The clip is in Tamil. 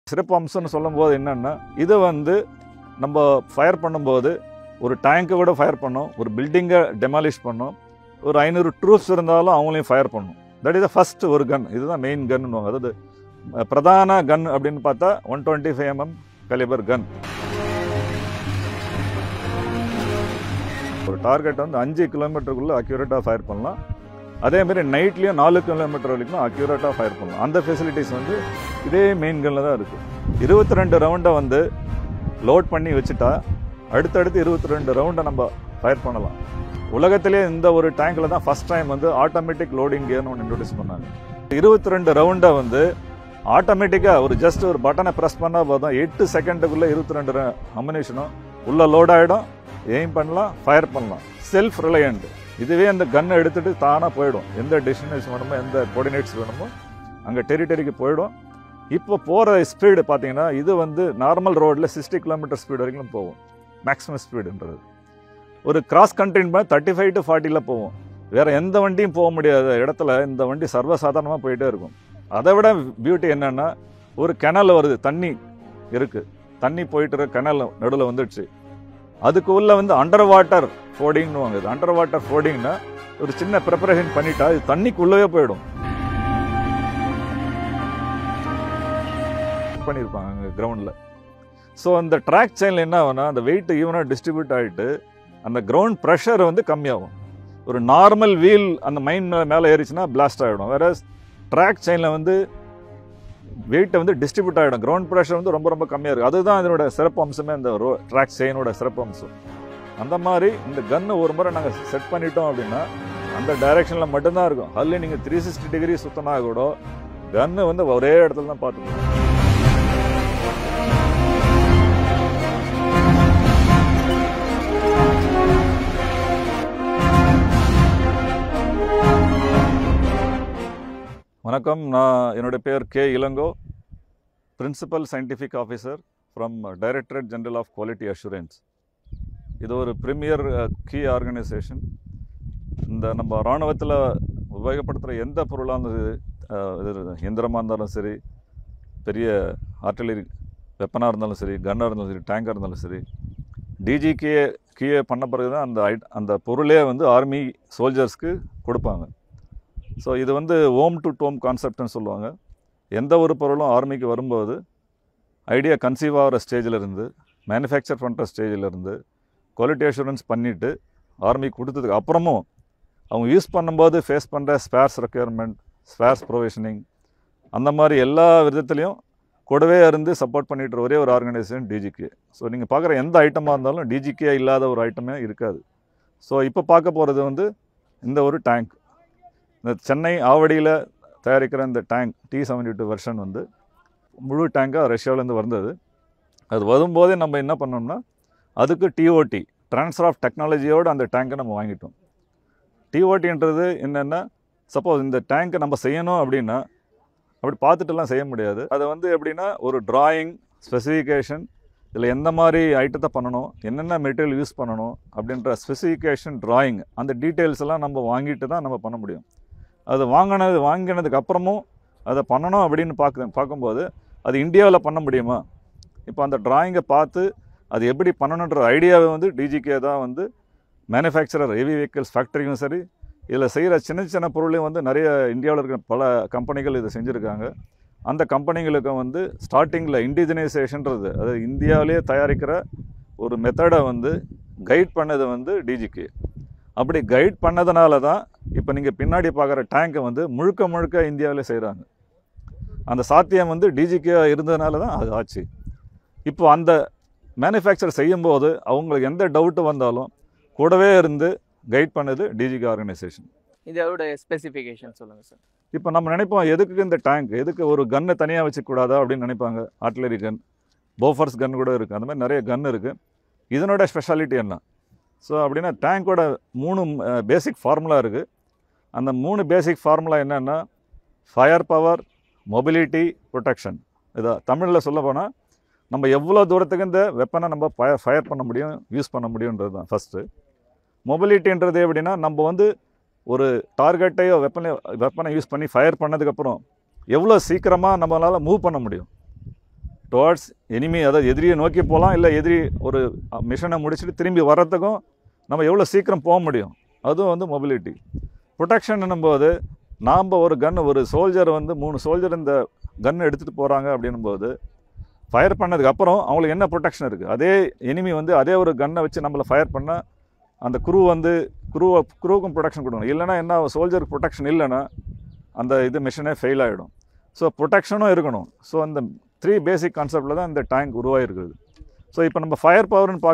சிறப்பு அம்சம்னு சொல்லும்போது என்னென்னா இது வந்து நம்ம ஃபயர் பண்ணும்போது ஒரு டேங்கை கூட ஃபயர் பண்ணோம் ஒரு பில்டிங்கை டெமாலிஷ் பண்ணோம் ஒரு ஐநூறு ட்ரூப்ஸ் இருந்தாலும் அவங்களையும் ஃபயர் பண்ணும் தட் இஸ் த ஃபஸ்ட் ஒரு கன் இதுதான் மெயின் கன்னுவாங்க அதாவது அஹ், பிரதான கன் அப்படின்னு பார்த்தா one twenty five MM calibre gun ஒரு டார்கெட் வந்து அஞ்சு கிலோமீட்டருக்குள்ளே அக்யூரேட்டாக ஃபயர் பண்ணலாம் அதே மாதிரி நைட்லேயும் நாலு கிலோமீட்டர் வரைக்கும் அக்யூரேட்டாக ஃபயர் பண்ணலாம் அந்த ஃபெசிலிட்டிஸ் வந்து இதே மெயின் கன்னில் தான் இருக்குது இருபத்தி ரெண்டு ரவுண்டை வந்து லோட் பண்ணி வச்சுட்டா அடுத்தடுத்து இருபத்தி ரெண்டு ரவுண்டை நம்ம ஃபயர் பண்ணலாம் உலகத்திலே இந்த ஒரு டேங்கில் தான் ஃபஸ்ட் டைம் வந்து ஆட்டோமேட்டிக் லோடிங் கியர்னு ஒன்று இன்ட்ரடியூஸ் பண்ணாங்க இருபத்தி ரெண்டு ரவுண்டை வந்து ஆட்டோமேட்டிக்காக ஒரு ஜஸ்ட் ஒரு பட்டனை ப்ரெஸ் பண்ணால் போதும் எட்டு செகண்டுக்குள்ளே இருபத்தி ரெண்டு அமினேஷனும் உள்ளே லோட் ஆகிடும் எய்ம் பண்ணலாம் ஃபயர் பண்ணலாம் செல்ஃப் ரிலையண்ட் இதுவே அந்த கன்னை எடுத்துகிட்டு தானாக போயிடும் எந்த டெஸ்டினேஷன் வேணுமோ எந்த கோஆர்டினேட்ஸ் வேணுமோ அங்கே டெரிட்டரிக்கு போயிடும் இப்போ போகிற ஸ்பீடு பார்த்தீங்கன்னா இது வந்து நார்மல் ரோட்டில் சிக்ஸ்டி கிலோமீட்டர் ஸ்பீடு வரைக்கும் போகும் மேக்ஸிமம் ஸ்பீடுன்றது ஒரு cross country thirty five to ஃபார்ட்டியில் போகும் வேறு எந்த வண்டியும் போக முடியாத இடத்துல இந்த வண்டி சர்வசாதாரணமாக போயிட்டே இருக்கும் அதை விட பியூட்டி என்னன்னா ஒரு கிணல் வருது தண்ணி இருக்குது தண்ணி போயிட்டு இருக்க கிணல் நடுவில் வந்துடுச்சு அதுக்கு உள்ள வந்து அண்டர் வாட்டர் ஃபோர்டிங்னு வாங்குது அண்டர் வாட்டர் ஃபோர்டிங்னா ஒரு சின்ன ப்ரிப்பரேஷன் பண்ணிட்டா இது தண்ணிக்குள்ளவே போயிடும் பண்ணியிருப்பாங்க அங்கே கிரவுண்டில் ஸோ அந்த ட்ராக் செயினில் என்ன ஆகும்னா அந்த வெயிட் ஈவனாக டிஸ்ட்ரிபியூட் ஆகிட்டு அந்த கிரவுண்ட் ப்ரெஷர் வந்து கம்மியாகும் ஒரு நார்மல் வீல் அந்த மைன் மேலே மேலே ஏறிச்சுன்னா பிளாஸ்ட் ஆகிடும் வேற ட்ராக் செயினில் வந்து வெயிட்டை வந்து டிஸ்ட்ரிபியூட் ஆகிடும் கிரவுண்ட் ப்ரெஷர் வந்து ரொம்ப ரொம்ப கம்மியாக இருக்குது அதுதான் இதனோட சிறப்பு அம்சமே இந்த ரோ ட்ராக் செயினோட சிறப்பு அம்சம் அந்த மாதிரி இந்த கன்று ஒரு முறை நாங்கள் செட் பண்ணிட்டோம் அப்படின்னா அந்த டைரெக்ஷனில் மட்டும்தான் இருக்கும் அதில் நீங்கள் த்ரீ சிக்ஸ்டி டிகிரி சுத்தினா கூட கன்று வந்து ஒரே இடத்துல தான் பார்த்துக்கணும் வணக்கம் நான் என்னுடைய பேர் K Elango principal scientific officer from directorate general of quality assurance இது ஒரு ப்ரீமியர் கீ ஆர்கனைசேஷன் இந்த நம்ம இராணுவத்தில் உபயோகப்படுத்துகிற எந்த பொருளாக இருந்தது அஹ், இது இயந்திரமாக இருந்தாலும் சரி பெரிய ஆர்டிலரி வெப்பனாக இருந்தாலும் சரி கன்னாக இருந்தாலும் சரி டேங்காக இருந்தாலும் சரி டிஜிகே கீயே பண்ண பிறகு தான் அந்த ஐட் அந்த பொருளே வந்து ஆர்மி சோல்ஜர்ஸ்க்கு கொடுப்பாங்க ஸோ இது வந்து ஓம் டு டோம் கான்செப்ட்னு சொல்லுவாங்க எந்த ஒரு பொருளும் ஆர்மிக்கு வரும்போது ஐடியா கன்சீவ் ஆகிற ஸ்டேஜில் இருந்து மேனுஃபேக்சர் பண்ணுற ஸ்டேஜில் இருந்து குவாலிட்டி அஷூரன்ஸ் பண்ணிவிட்டு ஆர்மி கொடுத்ததுக்கு அப்புறமும் அவங்க யூஸ் பண்ணும்போது ஃபேஸ் பண்ணுற ஸ்பேர்ஸ் ரெக்யர்மெண்ட் ஸ்பேர்ஸ் ப்ரொவிஷனிங் அந்த மாதிரி எல்லா விதத்துலேயும் கூடவே இருந்து சப்போர்ட் பண்ணிட்டு ஒரே ஒரு ஆர்கனைசேஷன் டிஜிகே ஸோ நீங்கள் பார்க்குற எந்த ஐட்டமாக இருந்தாலும் டிஜிகே இல்லாத ஒரு ஐட்டமே இருக்காது ஸோ இப்போ பார்க்க போகிறது வந்து இந்த ஒரு டேங்க் இந்த சென்னை ஆவடியில் தயாரிக்கிற இந்த tank T seventy two version வந்து முழு டேங்காக ரஷ்யாவிலேருந்து வந்தது அது வரும்போதே நம்ம என்ன பண்ணோம்னா அதுக்கு டிஓடி ட்ரான்ஸ்ஃபர் ஆஃப் டெக்னாலஜியோடு அந்த டேங்கை நம்ம வாங்கிட்டோம் டிஓடின்றது என்னென்னா சப்போஸ் இந்த டேங்கை நம்ம செய்யணும் அப்படின்னா அப்படி பார்த்துட்டுலாம் செய்ய முடியாது அது வந்து எப்படின்னா ஒரு டிராயிங் ஸ்பெசிஃபிகேஷன் இதில் எந்த மாதிரி ஐட்டத்தை பண்ணணும் என்னென்ன மெட்டீரியல் யூஸ் பண்ணணும் அப்படின்ற ஸ்பெசிஃபிகேஷன் டிராயிங் அந்த டீட்டெயில்ஸ் எல்லாம் நம்ம வாங்கிட்டு தான் நம்ம பண்ண முடியும் அது வாங்கினது வாங்கினதுக்கு அப்புறமும் அதை பண்ணணும் அப்படின்னு பார்க்க பார்க்கும்போது அது இந்தியாவில் பண்ண முடியுமா இப்போ அந்த டிராயிங்கை பார்த்து அது எப்படி பண்ணணுன்ற ஐடியாவை வந்து டிஜிகே தான் வந்து மேனுஃபேக்சரர் ஹெவி வெஹிக்கிள்ஸ் ஃபேக்ட்ரியும் சரி இதில் செய்கிற சின்ன சின்ன பொருளையும் வந்து நிறைய இந்தியாவில் இருக்கிற பல கம்பெனிகள் இதை செஞ்சுருக்காங்க அந்த கம்பெனிகளுக்கு வந்து ஸ்டார்டிங்கில் இண்டிஜினைசேஷன்றது அதாவது இந்தியாவிலே தயாரிக்கிற ஒரு மெத்தடை வந்து கைட் பண்ணது வந்து டிஜிகே அப்படி கைட் பண்ணதுனால தான் இப்போ நீங்கள் பின்னாடி பார்க்குற டேங்கை வந்து முழுக்க முழுக்க இந்தியாவிலே செய்கிறாங்க அந்த சாத்தியம் வந்து டிஜிகே இருந்ததுனால தான் அது ஆச்சு இப்போ அந்த மேனுஃபேக்சர் செய்யும்போது அவங்களுக்கு எந்த டவுட்டு வந்தாலும் கூடவே இருந்து கைட் பண்ணது டிஜிகே ஆர்கனைசேஷன் இதோட ஸ்பெசிஃபிகேஷன் சொல்லுங்கள் சார் இப்போ நம்ம நினைப்போம் எதுக்கு இந்த டேங்க் எதுக்கு ஒரு கன்னை தனியாக வச்சுக்கூடாதா அப்படின்னு நினைப்பாங்க ஆர்ட்லரி கன் போஃபர்ஸ் கன் கூட இருக்குது அந்த மாதிரி நிறைய கன் இருக்குது இதனோட ஸ்பெஷாலிட்டி என்ன ஸோ அப்படின்னா டேங்கோட மூணு பேசிக் ஃபார்முலா இருக்குது அந்த மூணு பேசிக் ஃபார்முலா என்னென்னா ஃபயர் பவர் மொபிலிட்டி ப்ரொடெக்ஷன் இதை தமிழில் சொல்ல போனால் நம்ம எவ்வளோ தூரத்துக்கு இந்த வெப்பனை நம்ம ஃபயர் ஃபயர் பண்ண முடியும் யூஸ் பண்ண முடியுன்றது தான் ஃபஸ்ட்டு மொபிலிட்டின்றது எப்படின்னா நம்ம வந்து ஒரு டார்கெட்டையோ வெப்பனை வெப்பனை யூஸ் பண்ணி ஃபயர் பண்ணதுக்கப்புறம் எவ்வளோ சீக்கிரமாக நம்மளால் மூவ் பண்ண முடியும் டுவார்ட்ஸ் எனிமி அதாவது எதிரியை நோக்கி போகலாம் இல்லை எதிரி ஒரு மிஷனை முடிச்சுட்டு திரும்பி வர்றதுக்கும் நம்ம எவ்வளோ சீக்கிரம் போக முடியும் அதுவும் வந்து மொபிலிட்டி ப்ரொடெக்ஷன் போது நாம் ஒரு கன் ஒரு சோல்ஜர் வந்து மூணு சோல்ஜர் இந்த கன் எடுத்துகிட்டு போகிறாங்க அப்படின்னும்போது ஃபயர் பண்ணதுக்கு அப்புறம் அவங்களுக்கு என்ன ப்ரொடெக்ஷன் இருக்குது அதே எனிமி வந்து அதே ஒரு கன்னை வச்சு நம்மளை ஃபயர் பண்ணால் அந்த குரூ வந்து குரூவை குரூவுக்கும் ப்ரொடெக்ஷன் கொடுக்கணும் இல்லைன்னா என்ன சோல்ஜருக்கு ப்ரொடெக்ஷன் இல்லைன்னா அந்த இது மிஷனே ஃபெயில் ஆகிடும் ஸோ ப்ரொடெக்ஷனும் இருக்கணும் ஸோ அந்த த்ரீ பேசிக் கான்செப்டில் தான் இந்த டேங்க் உருவாகிருக்குது ஸோ இப்போ நம்ம ஃபயர் பவர்னு பார்க்க